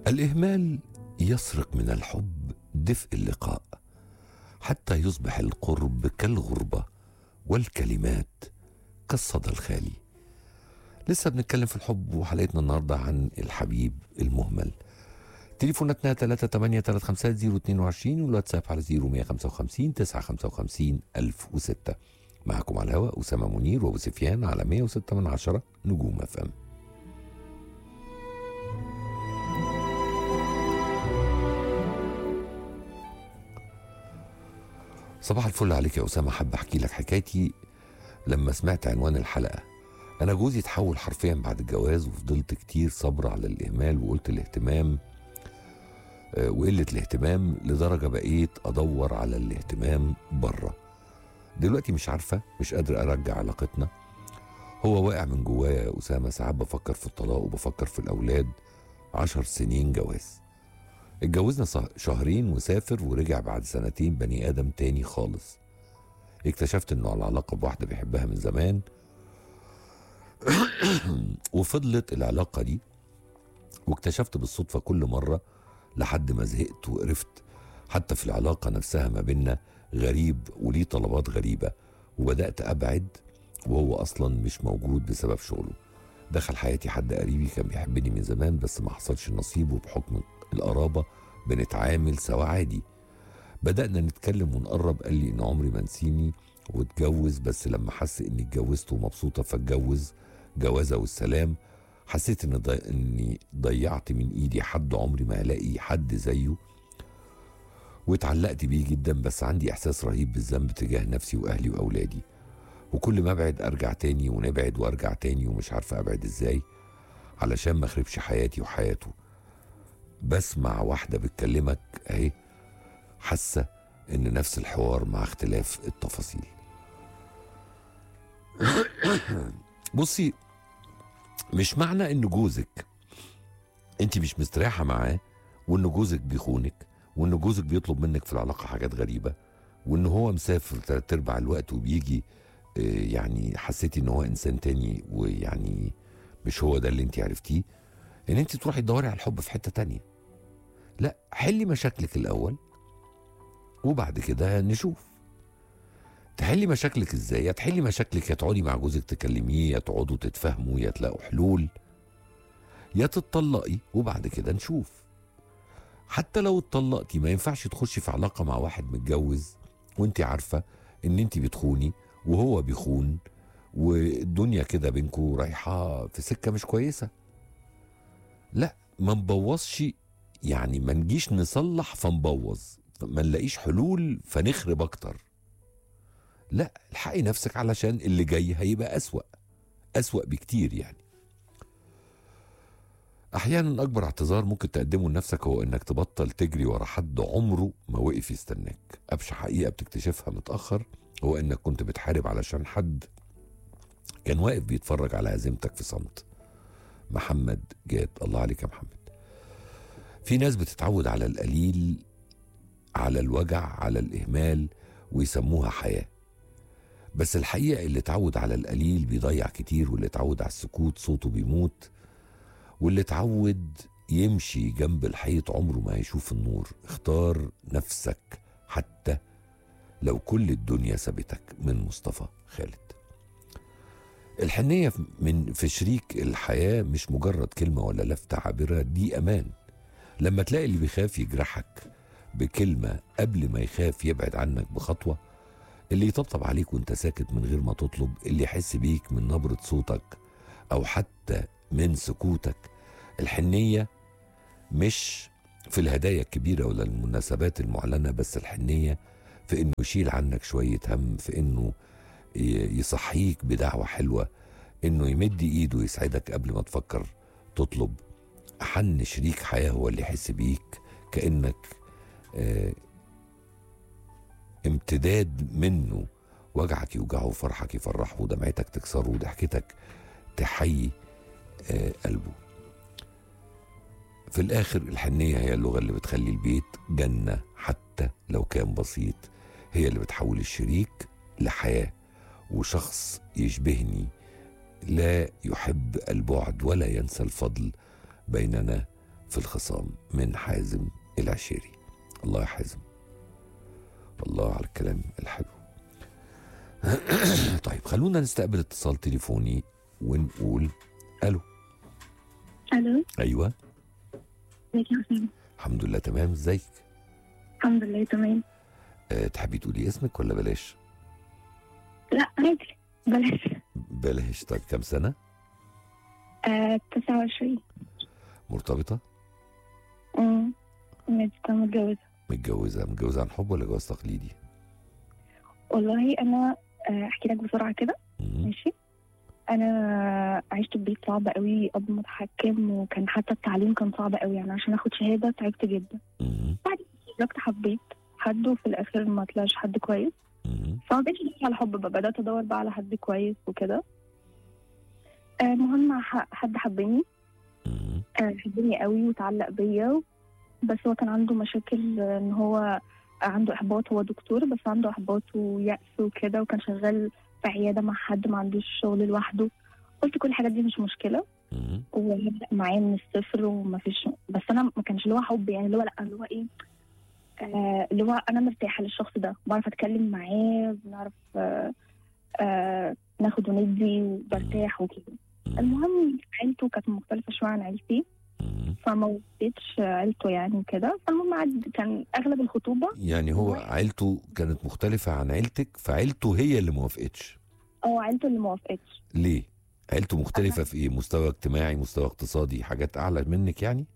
الإهمال يسرق من الحب دفء اللقاء حتى يصبح القرب كالغربة والكلمات كالصدى الخالي لسه بنتكلم في الحب وحلقتنا النهاردة عن الحبيب المهمل تليفوناتنا 3835022 والواتساب على 0155 955 1006 معكم على الهواء أسامة منير وأبو سفيان على 106 من عشرة نجوم اف ام صباح الفل عليك يا أسامة حابب أحكي لك حكايتي لما سمعت عنوان الحلقة أنا جوزي اتحول حرفيا بعد الجواز وفضلت كتير صبر على الإهمال وقلت الاهتمام آه، وقلة الاهتمام لدرجة بقيت أدور على الاهتمام بره دلوقتي مش عارفة مش قادر أرجع علاقتنا هو واقع من جوايا يا أسامة ساعات بفكر في الطلاق وبفكر في الأولاد عشر سنين جواز اتجوزنا صه- شهرين وسافر ورجع بعد سنتين بني آدم تاني خالص اكتشفت انه على علاقة بواحدة بيحبها من زمان وفضلت العلاقة دي واكتشفت بالصدفة كل مرة لحد ما زهقت وقرفت حتى في العلاقة نفسها ما بينا غريب وليه طلبات غريبة وبدأت أبعد وهو أصلا مش موجود بسبب شغله دخل حياتي حد قريبي كان بيحبني من زمان بس ما حصلش نصيب وبحكم القرابة بنتعامل سوا عادي بدأنا نتكلم ونقرب قال لي إن عمري ما نسيني واتجوز بس لما حس إني اتجوزت ومبسوطة فاتجوز جوازة والسلام حسيت إن ضي... إني ضيعت من إيدي حد عمري ما هلاقي حد زيه واتعلقت بيه جدا بس عندي إحساس رهيب بالذنب تجاه نفسي وأهلي وأولادي وكل ما أبعد أرجع تاني ونبعد وأرجع تاني ومش عارفة أبعد إزاي علشان ما أخربش حياتي وحياته بسمع واحدة بتكلمك أهي حاسة إن نفس الحوار مع اختلاف التفاصيل بصي مش معنى إن جوزك أنت مش مستريحة معاه وإن جوزك بيخونك وإن جوزك بيطلب منك في العلاقة حاجات غريبة وإن هو مسافر تلات أرباع الوقت وبيجي آه، يعني حسيتي إن هو إنسان تاني ويعني مش هو ده اللي أنت عرفتيه إن أنت تروحي تدوري على الحب في حتة تانية لا حلي مشاكلك الاول وبعد كده نشوف تحلي مشاكلك ازاي يا تحلي مشاكلك يا تقعدي مع جوزك تكلميه يا تقعدوا تتفاهموا يا تلاقوا حلول يا تتطلقي وبعد كده نشوف حتى لو اتطلقتي ما ينفعش تخشي في علاقه مع واحد متجوز وانت عارفه ان انت بتخوني وهو بيخون والدنيا كده بينكوا رايحه في سكه مش كويسه لا ما نبوظش يعني ما نجيش نصلح فنبوظ ما نلاقيش حلول فنخرب اكتر لا الحقي نفسك علشان اللي جاي هيبقى اسوأ اسوأ بكتير يعني احيانا اكبر اعتذار ممكن تقدمه لنفسك هو انك تبطل تجري ورا حد عمره ما وقف يستناك ابشع حقيقه بتكتشفها متاخر هو انك كنت بتحارب علشان حد كان واقف بيتفرج على هزيمتك في صمت محمد جاد الله عليك يا محمد في ناس بتتعود على القليل على الوجع على الإهمال ويسموها حياة بس الحقيقة اللي اتعود على القليل بيضيع كتير واللي اتعود على السكوت صوته بيموت واللي اتعود يمشي جنب الحيط عمره ما هيشوف النور اختار نفسك حتى لو كل الدنيا سابتك من مصطفى خالد الحنية من في شريك الحياة مش مجرد كلمة ولا لفتة عابرة دي أمان لما تلاقي اللي بيخاف يجرحك بكلمة قبل ما يخاف يبعد عنك بخطوة اللي يطبطب عليك وانت ساكت من غير ما تطلب اللي يحس بيك من نبرة صوتك أو حتى من سكوتك الحنية مش في الهدايا الكبيرة ولا المناسبات المعلنة بس الحنية في انه يشيل عنك شوية هم في انه ي- يصحيك بدعوة حلوة انه يمد ايده يسعدك قبل ما تفكر تطلب أحن شريك حياة هو اللي يحس بيك كأنك آه، امتداد منه وجعك يوجعه وفرحك يفرحه ودمعتك تكسره وضحكتك تحيي آه، قلبه في الآخر الحنية هي اللغة اللي بتخلي البيت جنة حتى لو كان بسيط هي اللي بتحول الشريك لحياة وشخص يشبهني لا يحب البعد ولا ينسى الفضل بيننا في الخصام من حازم العشيري الله يا حازم الله على الكلام الحلو طيب خلونا نستقبل اتصال تليفوني ونقول الو الو ايوه ازيك يا حسين الحمد لله تمام ازيك الحمد لله تمام أه تحبي تقولي اسمك ولا بلاش لا عادي بلاش بلاش طيب كام سنه آه 29 مرتبطه امم لسه متجوزة متجوزه متجوزه عن حب ولا جواز تقليدي والله انا آه، احكي لك بسرعة كده مم. ماشي انا عشت في بيت صعب قوي اب متحكم وكان حتى التعليم كان صعب قوي يعني عشان اخد شهادة تعبت جدا مم. رحت حبيت حد وفي الاخر ما طلعش حد كويس مم. فما بقتش ادور على حب بقى بدات ادور بقى على حد كويس وكده آه، المهم ح- حد حبني مم. آه، حبني قوي وتعلق بيا بس هو كان عنده مشاكل آه، ان هو عنده احباط هو دكتور بس عنده احباط ويأس وكده وكان شغال في عياده مع حد ما عندوش شغل لوحده قلت كل الحاجات دي مش مشكله مم. ونبدا معاه من الصفر وما فيش بس انا ما كانش اللي هو حب يعني اللي هو لا اللي هو ايه آه اللي هو انا مرتاحه للشخص ده بعرف اتكلم معاه بنعرف آه آه ناخد وندي وبرتاح وكده المهم عيلته كانت مختلفه شويه عن عيلتي مم. فما وفقتش عيلته يعني وكده فالمهم عد كان اغلب الخطوبه يعني هو عيلته كانت مختلفة عن عيلتك فعيلته هي اللي موافقتش اه عيلته اللي ما وافقتش ليه؟ عيلته مختلفة في ايه؟ مستوى اجتماعي، مستوى اقتصادي، حاجات أعلى منك يعني؟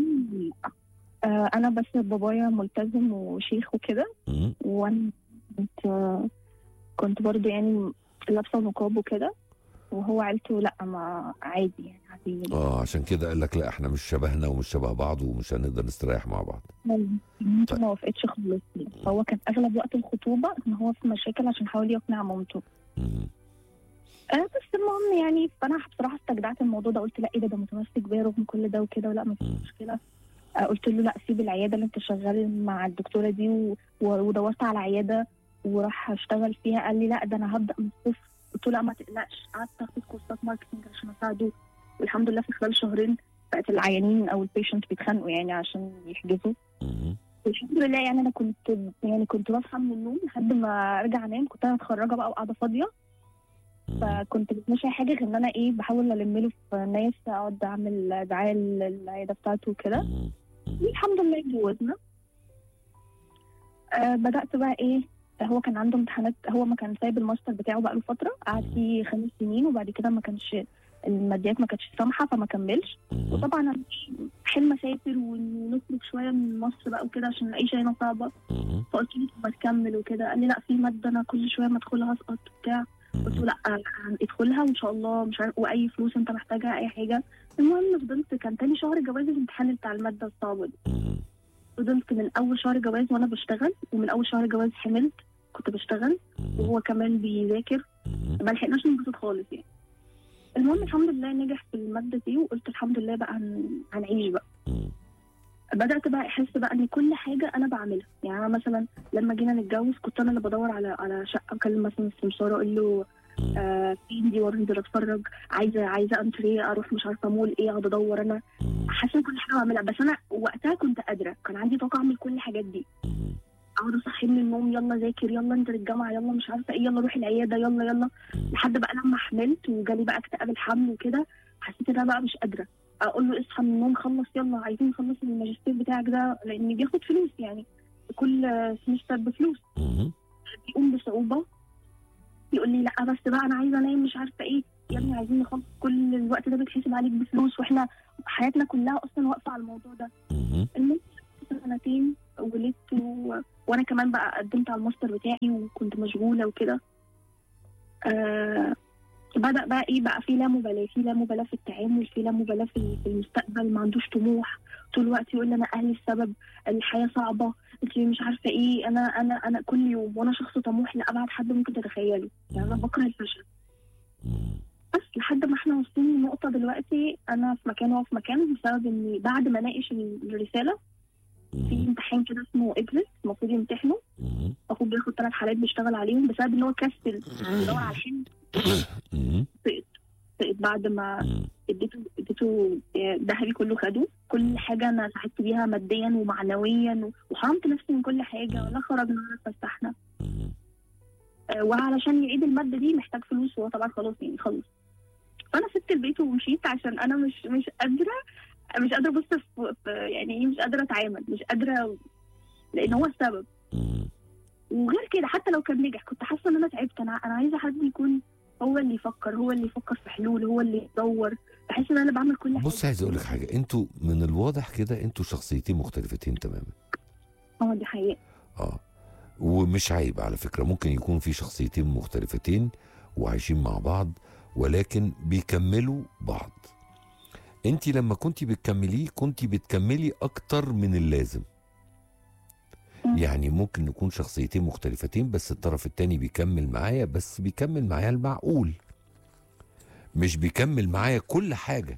آه انا بس بابايا ملتزم وشيخ وكده مم. وانا كنت آه كنت برضه يعني لابسه نقاب وكده وهو عيلته لا ما عادي يعني عادي اه عشان كده قال لك لا احنا مش شبهنا ومش شبه بعض ومش هنقدر نستريح مع بعض. مامته ما وافقتش خالص فهو كان اغلب وقت الخطوبه ان هو في مشاكل عشان يحاول يقنع مامته مم. آه بس المهم يعني فانا بصراحه استجدعت الموضوع ده قلت لا ايه ده ده متمسك بيا رغم كل ده وكده ولا ما فيش مم. مشكله آه قلت له لا سيب العياده اللي انت شغال مع الدكتوره دي و... و- ودورت على عياده وراح اشتغل فيها قال لي لا ده انا هبدا من الصفر قلت له لا ما تقلقش قعدت اخد كورسات ماركتنج عشان اساعده والحمد لله في خلال شهرين بقت العيانين او البيشنت بيتخانقوا يعني عشان يحجزوا مم. والحمد لله يعني انا كنت يعني كنت بصحى من النوم لحد ما ارجع انام كنت انا متخرجه بقى وقاعده فاضيه مم. فكنت مش اي حاجه غير ان انا ايه بحاول الم له في ناس اقعد اعمل دعايه للعياده بتاعته وكده مم. مم. والحمد لله اتجوزنا آه بدات بقى ايه هو كان عنده امتحانات هو ما كان سايب الماستر بتاعه بقى له فتره قعد فيه خمس سنين وبعد كده ما كانش الماديات ما كانتش سامحه فما كملش مم. وطبعا انا حلم اسافر ونخرج شويه من مصر بقى وكده عشان العيشه هنا صعبه مم. فقلت له طب ما تكمل وكده قال لي لا في ماده انا كل شويه ما ادخلها اسقط وبتاع قلت له لا آه، ادخلها وان شاء الله مش عارف واي فلوس انت محتاجها اي حاجه المهم فضلت كان تاني شهر جواز الامتحان بتاع الماده الصعبه دي مم. فضلت من اول شهر جواز وانا بشتغل ومن اول شهر جواز حملت كنت بشتغل مم. وهو كمان بيذاكر مم. ما لحقناش ننبسط خالص يعني المهم الحمد لله نجح في الماده دي وقلت الحمد لله بقى هن- هنعيش بقى مم. بدات بقى احس بقى ان كل حاجه انا بعملها يعني انا مثلا لما جينا نتجوز كنت انا اللي بدور على على شقه اكلم مثلا السمساره اقول له مم. آه فين دي وانزل اتفرج عايزه عايزه انتريه اروح مش عارفه مول ايه اقعد ادور انا مم. حاسه إن كل حاجه بعملها بس انا وقتها كنت قادره كان عندي طاقه اعمل كل الحاجات دي مم. اقعد اصحي من النوم يلا ذاكر يلا انزل الجامعه يلا مش عارفه ايه يلا روح العياده يلا يلا لحد بقى لما حملت وجالي بقى اكتئاب الحمل وكده حسيت ان انا بقى مش قادره اقول له اصحى من النوم خلص يلا عايزين نخلص الماجستير بتاعك ده لان بياخد فلوس يعني كل سمستر بفلوس مم. بيقوم بصعوبه يقول لي لا بس بقى انا عايزه انام مش عارفه ايه يا ابني عايزين نخلص كل الوقت ده بيتحسب عليك بفلوس واحنا حياتنا كلها اصلا واقفه على الموضوع ده مم. المهم سنتين ولدت و... وانا كمان بقى قدمت على الماستر بتاعي وكنت مشغوله وكده آه بدا بقى ايه بقى في لا مبالاه في لا مبالاه في التعامل في لا مبالاه في في المستقبل ما عندوش طموح طول الوقت يقول لي انا اهلي السبب الحياه صعبه انت مش عارفه ايه انا انا انا كل يوم وانا شخص طموح لابعد حد ممكن تتخيله يعني انا بكره الفشل مم. بس لحد ما احنا واصلين لنقطه دلوقتي انا في مكان وهو في مكان بسبب اني بعد ما اناقش الرساله في مم. امتحان كده اسمه اكزيت المفروض يمتحنه مم. اخوه بياخد ثلاث حالات بيشتغل عليهم بسبب ان هو كسل يدور على الحلم مم. سقط بعد ما مم. اديته اديته آه، ذهبي كله خده كل حاجه انا ساعدت بيها ماديا ومعنويا وحرمت نفسي من كل حاجه ولا خرجنا ولا اتفسحنا مم. آه، وعلشان يعيد الماده دي محتاج فلوس وهو طبعا خلاص يعني خلص فانا سبت البيت ومشيت عشان انا مش مش قادره مش قادره ابص في في- يعني ايه مش قادره اتعامل مش قادره لان هو السبب مم. وغير كده حتى لو كان نجح كنت حاسه ان انا تعبت انا انا عايزه حد يكون هو اللي يفكر هو اللي يفكر في حلول هو اللي يدور بحس ان انا بعمل كل حاجه بص عايز اقول لك حاجه انتوا من الواضح كده انتوا شخصيتين مختلفتين تماما اه دي حقيقه اه ومش عيب على فكره ممكن يكون في شخصيتين مختلفتين وعايشين مع بعض ولكن بيكملوا بعض انت لما كنت بتكمليه كنت بتكملي اكتر من اللازم مم. يعني ممكن نكون شخصيتين مختلفتين بس الطرف التاني بيكمل معايا بس بيكمل معايا المعقول مش بيكمل معايا كل حاجة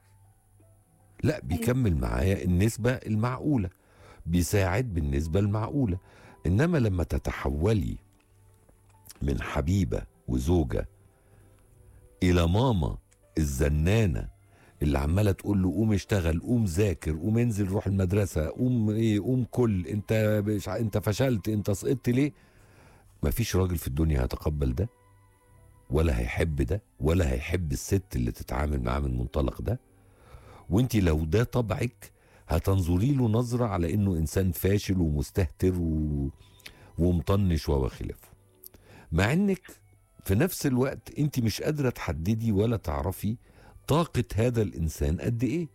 لا بيكمل معايا النسبة المعقولة بيساعد بالنسبة المعقولة إنما لما تتحولي من حبيبة وزوجة إلى ماما الزنانة اللي عمالة تقول له قوم اشتغل قوم ذاكر قوم انزل روح المدرسة قوم ايه قوم كل انت مش ع- انت فشلت انت سقطت ليه مفيش راجل في الدنيا هيتقبل ده ولا هيحب ده ولا هيحب الست اللي تتعامل معاه من المنطلق ده وانت لو ده طبعك هتنظري له نظرة على انه انسان فاشل ومستهتر و... ومطنش وخلافه مع انك في نفس الوقت انت مش قادرة تحددي ولا تعرفي طاقة هذا الانسان قد ايه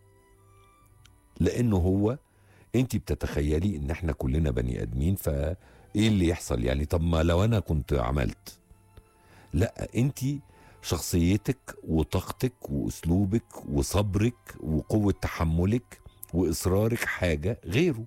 لانه هو انت بتتخيلي ان احنا كلنا بني ادمين فايه اللي يحصل يعني طب ما لو انا كنت عملت لا انت شخصيتك وطاقتك واسلوبك وصبرك وقوه تحملك واصرارك حاجه غيره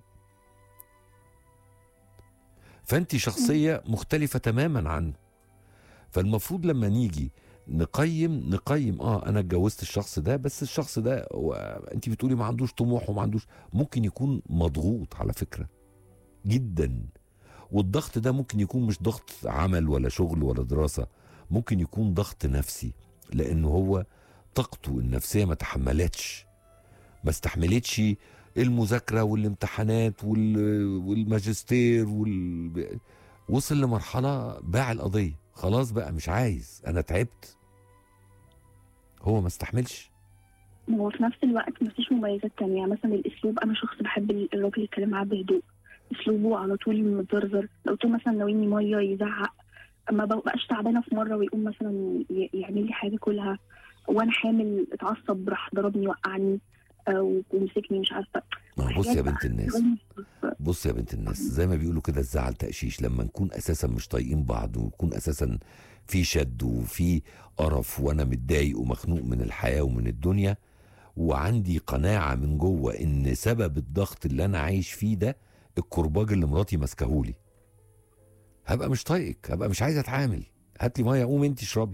فانت شخصيه مختلفه تماما عنه فالمفروض لما نيجي نقيم نقيم اه انا اتجوزت الشخص ده بس الشخص ده هو انت بتقولي ما عندوش طموح وما عندوش ممكن يكون مضغوط على فكره جدا والضغط ده ممكن يكون مش ضغط عمل ولا شغل ولا دراسه ممكن يكون ضغط نفسي لانه هو طاقته النفسيه ما تحملتش ما استحملتش المذاكره والامتحانات وال- والماجستير وال... وصل لمرحله باع القضيه خلاص بقى مش عايز انا تعبت هو ما استحملش هو في نفس الوقت مفيش مميزات تانية يعني مثلا الاسلوب انا شخص بحب الراجل يتكلم معاه بهدوء اسلوبه على طول متزرزر لو قلت له مثلا ناويني ميه يزعق ما ببقاش تعبانه في مره ويقوم مثلا ي- يعمل لي حاجه كلها وانا حامل اتعصب راح ضربني وقعني آه، ومسكني مش عارفه ما هو بص يا حاجات بنت الناس بص يا بنت الناس زي ما بيقولوا كده الزعل تقشيش لما نكون اساسا مش طايقين بعض ونكون اساسا في شد وفي قرف وانا متضايق ومخنوق من الحياه ومن الدنيا وعندي قناعه من جوه ان سبب الضغط اللي انا عايش فيه ده الكرباج اللي مراتي ماسكاهولي هبقى مش طايقك هبقى مش عايز اتعامل هات لي ميه قوم انت اشربي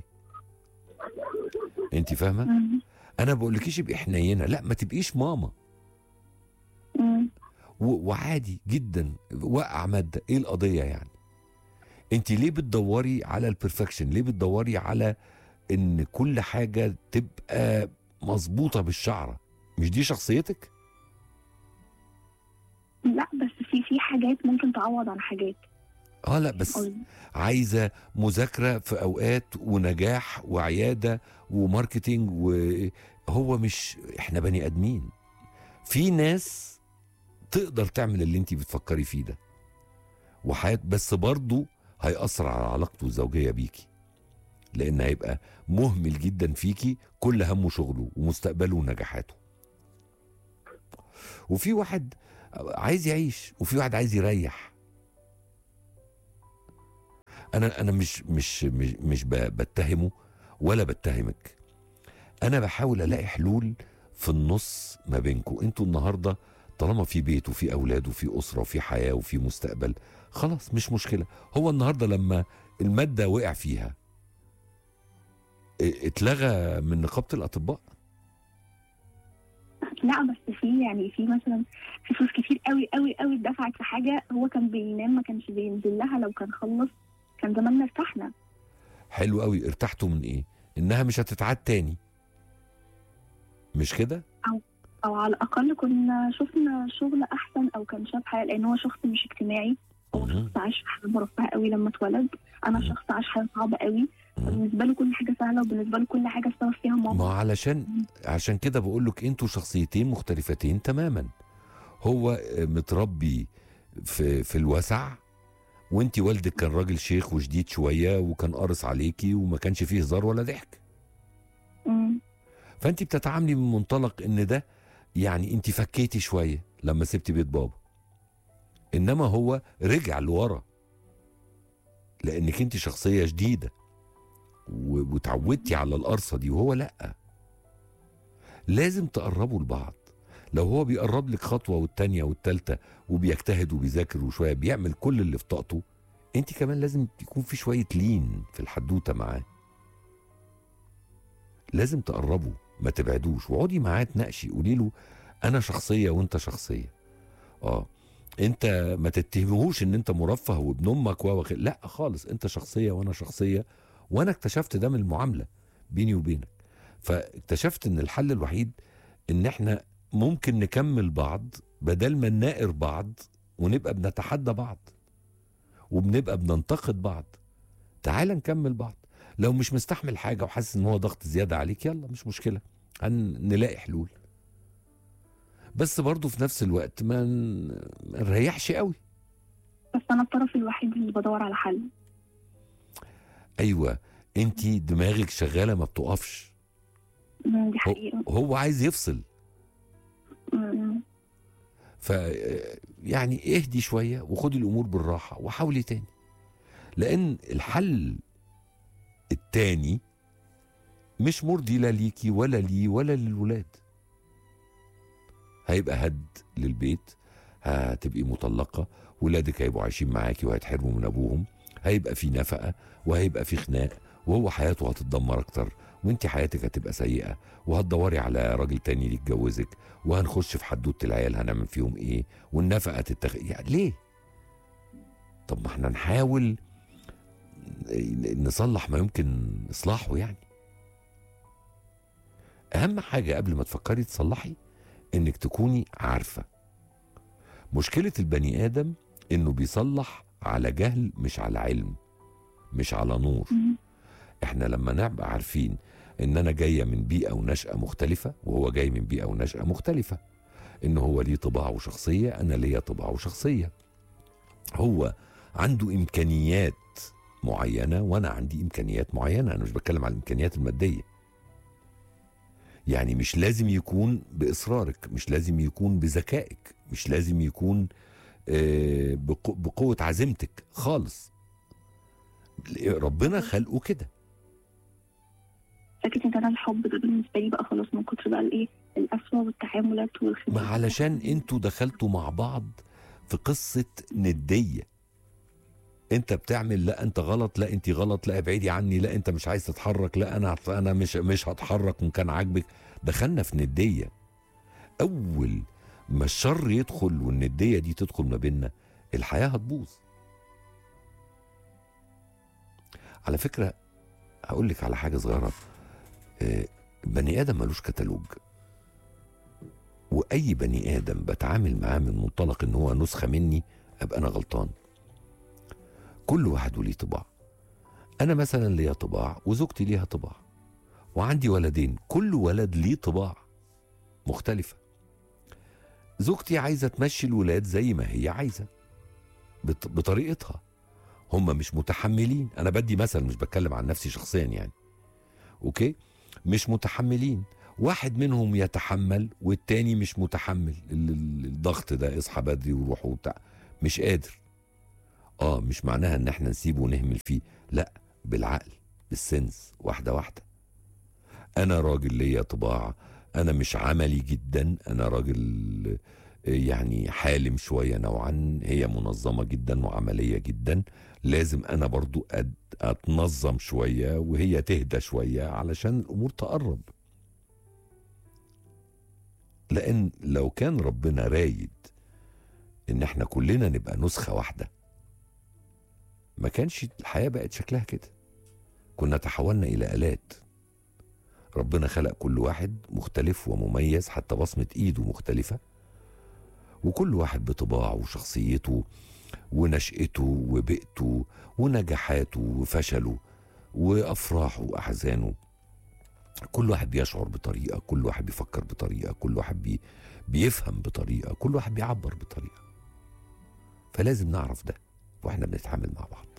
انت فاهمه مم. انا بقولكيش ابقي حنينه لا ما تبقيش ماما مم. و- وعادي جدا وقع ماده ايه القضيه يعني انت ليه بتدوري على البرفكشن ليه بتدوري على ان كل حاجه تبقى مظبوطه بالشعره مش دي شخصيتك لا بس في في حاجات ممكن تعوض عن حاجات اه لا بس قصدي. عايزه مذاكره في اوقات ونجاح وعياده وماركتينج وهو مش احنا بني ادمين في ناس تقدر تعمل اللي انت بتفكري فيه ده وحياة بس برضه هيأثر على علاقته الزوجية بيكي لأن هيبقى مهمل جدا فيكي كل همه شغله ومستقبله ونجاحاته وفي واحد عايز يعيش وفي واحد عايز يريح انا انا مش مش مش, مش ب- بتهمه ولا بتهمك انا بحاول الاقي حلول في النص ما بينكم انتوا النهارده طالما في بيت وفي اولاد وفي اسره وفي حياه وفي مستقبل خلاص مش مشكله هو النهارده لما الماده وقع فيها ا- اتلغى من نقابه الاطباء لا بس في يعني في مثلا في فلوس كتير قوي قوي قوي اتدفعت في حاجه هو كان بينام ما كانش بينزل لها لو كان خلص كان زماننا ارتحنا حلو قوي ارتحتوا من ايه انها مش هتتعاد تاني مش كده او على الاقل كنا شفنا شغل احسن او كان شاف حياه لان هو شخص مش اجتماعي هو مهم. شخص عاش حياه مرفهه قوي لما اتولد انا مم. شخص عاش حياه صعبه قوي مم. بالنسبه له كل حاجه سهله وبالنسبه له كل حاجه استوى فيها ما ماما علشان عشان كده بقول لك انتوا شخصيتين مختلفتين تماما هو متربي في في الوسع وانت والدك كان راجل شيخ وشديد شويه وكان قارص عليكي وما كانش فيه هزار ولا ضحك مم. فانت بتتعاملي من منطلق ان ده يعني انت فكيتي شويه لما سبتي بيت بابا انما هو رجع لورا لانك انت شخصيه جديده و- وتعودتي على القرصه دي وهو لا لازم تقربوا لبعض لو هو بيقرب لك خطوه والتانيه والتالته وبيجتهد وبيذاكر وشويه بيعمل كل اللي في طاقته انت كمان لازم يكون في شويه لين في الحدوته معاه لازم تقربوا ما تبعدوش واقعدي معاه تناقشي قولي له انا شخصيه وانت شخصيه اه انت ما تتهمهوش ان انت مرفه وابن امك و لا خالص انت شخصيه وانا شخصيه وانا اكتشفت ده من المعامله بيني وبينك فاكتشفت ان الحل الوحيد ان احنا ممكن نكمل بعض بدل ما نناقر بعض ونبقى بنتحدى بعض وبنبقى بننتقد بعض تعال نكمل بعض لو مش مستحمل حاجه وحاسس ان هو ضغط زياده عليك يلا مش مشكله هنلاقي حلول بس برضه في نفس الوقت ما ن- ما نريحش قوي بس انا الطرف الوحيد اللي بدور على حل ايوه انت دماغك شغاله ما بتقفش مم، دي حقيقه هو عايز يفصل مم. ف يعني اهدي شويه وخدي الامور بالراحه وحاولي تاني لان الحل التاني مش مرضي لا ليكي ولا لي ولا للولاد هيبقى هد للبيت هتبقي مطلقه ولادك هيبقوا عايشين معاكي وهيتحرموا من ابوهم هيبقى في نفقه وهيبقى في خناق وهو حياته هتتدمر اكتر وانت حياتك هتبقى سيئه وهتدوري على راجل تاني يتجوزك وهنخش في حدوته العيال هنعمل فيهم ايه والنفقه تتخ... يعني ليه طب ما احنا نحاول نصلح ما يمكن اصلاحه يعني اهم حاجه قبل ما تفكري تصلحي انك تكوني عارفه مشكله البني ادم انه بيصلح على جهل مش على علم مش على نور مم. احنا لما نبقى عارفين ان انا جايه من بيئه ونشاه مختلفه وهو جاي من بيئه ونشاه مختلفه ان هو ليه طباع وشخصيه انا ليا طباع وشخصيه هو عنده امكانيات معينه وانا عندي امكانيات معينه انا مش بتكلم على الامكانيات الماديه يعني مش لازم يكون باصرارك مش لازم يكون بذكائك مش لازم يكون آه، بقو- بقوه عزيمتك خالص ربنا خلقه كده فكره ان انا الحب ده بالنسبه لي بقى خلاص من كتر بقى الايه القسوه والتعاملات والخدمه ما علشان انتوا دخلتوا مع بعض في قصة ندية انت بتعمل لا انت غلط لا انت غلط لا ابعدي عني لا انت مش عايز تتحرك لا انا انا مش مش هتحرك وان كان عاجبك دخلنا في ندية اول ما الشر يدخل والندية دي تدخل ما بيننا الحياة هتبوظ على فكرة هقول لك على حاجة صغيرة آه، بني آدم ملوش كتالوج واي بني ادم بتعامل معاه من منطلق ان هو نسخه مني ابقى انا غلطان كل واحد وليه طباع انا مثلا ليا طباع وزوجتي ليها طباع وعندي ولدين كل ولد ليه طباع مختلفه زوجتي عايزه تمشي الولاد زي ما هي عايزه بط- بطريقتها هم مش متحملين انا بدي مثل مش بتكلم عن نفسي شخصيا يعني اوكي مش متحملين واحد منهم يتحمل والتاني مش متحمل ال- ال- الضغط ده اصحى بدري وروح وبتاع مش قادر اه مش معناها ان احنا نسيبه ونهمل فيه لا بالعقل بالسنس واحده واحده انا راجل ليا طباع انا مش عملي جدا انا راجل يعني حالم شويه نوعا هي منظمه جدا وعمليه جدا لازم انا برضو أد- اتنظم شويه وهي تهدى شويه علشان الامور تقرب لان لو كان ربنا رايد ان احنا كلنا نبقى نسخه واحده ما كانش الحياه بقت شكلها كده كنا تحولنا الى الات ربنا خلق كل واحد مختلف ومميز حتى بصمة ايده مختلفة وكل واحد بطباعه وشخصيته ونشأته وبيئته ونجاحاته وفشله وأفراحه وأحزانه كل واحد بيشعر بطريقة كل واحد بيفكر بطريقة كل واحد بي بيفهم بطريقة كل واحد بيعبر بطريقة فلازم نعرف ده واحنا بنتعامل مع بعض